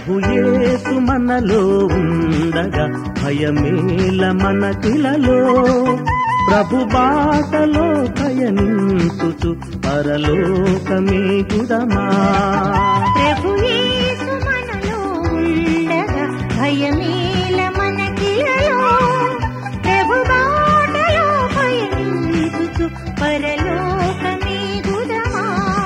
ప్రభు యేసు మనలో ఉండగా భయమేల మనకిలలో ప్రభు బాటలో పయనించుచు పరలోకమే గుదమా ప్రభు యేసు మనలో ఉండగా భయమేల మనకిలలో ప్రభు బాటలో పయనించుచు పరలోకమే గుదమా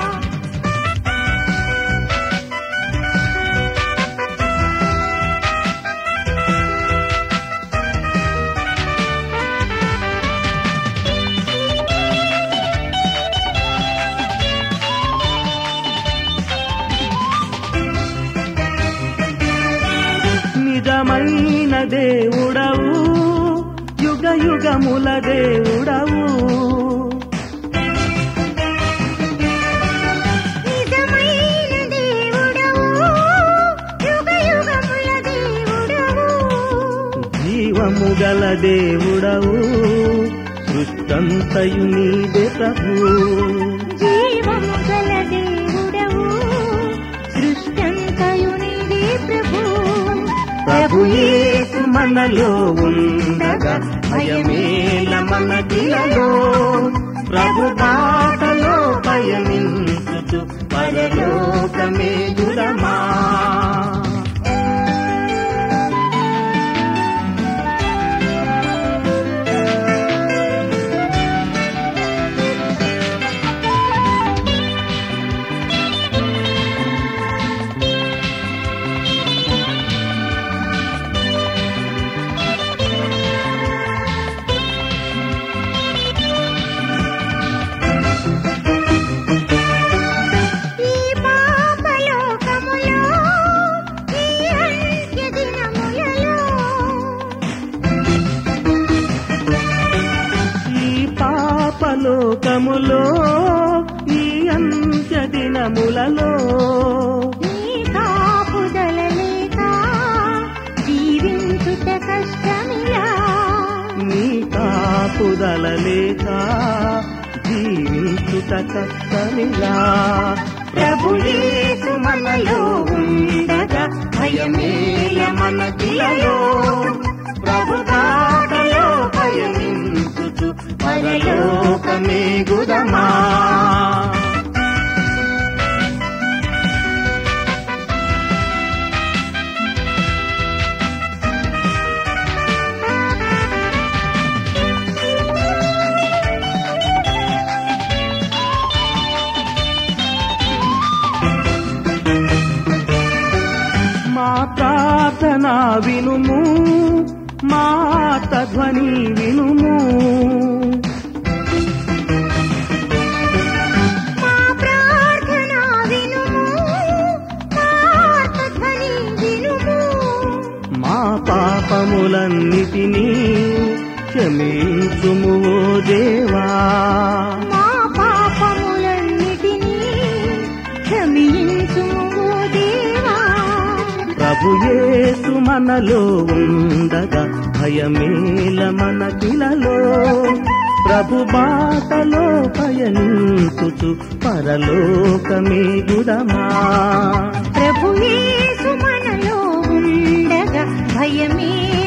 నిజమైన దేవుడవు యుగ యుగముల దేవుడవు నిజమైన దేవుడవు యుగ యుగముల దేవుడవు జీవము గల దేవుడవు సృష్టంతయు నీదే ప్రభు జీవము గల దేవుడవు సృష్టంతయు నీవే ప్రభు ప్రభు యేసు మనలో ఉండగా భయమేల మనకిలలో ప్రభు బాటలో పయనించుచు పరలోకమే గురమా ఈ పాపలోకములో ఈ అంత్య దినములలో ఈ పాపలోకములో ఈ అంత్య దినములలో నీ కాపుదల లేక జీవించుట కష్టమిలా నీ కాపుదల లేక జీవించుట కష్టమిలా ప్రభు యేసు మనలో ఉండగా భయమేల మనకిలలో ప్రభు బాటలో పయనించుచు పరలోకమే గుదమా మా ప్రార్థన వినుము మా ధ్వని వినుము మా ప్రార్థన వినుము మా ఆర్తధ్వని వినుము మా పాపములన్నిటినీ క్షమించుము ఓ దేవా మా పాపములన్నిటినీ క్షమించుము ఓ దేవా ప్రభు యేసు మనలో ఉండగా భయమేల మనకిలలో ప్రభు బాటలో పయనించుచు పరలోకమే గుడమా ప్రభు యేసు మనలో ఉండగా భయమే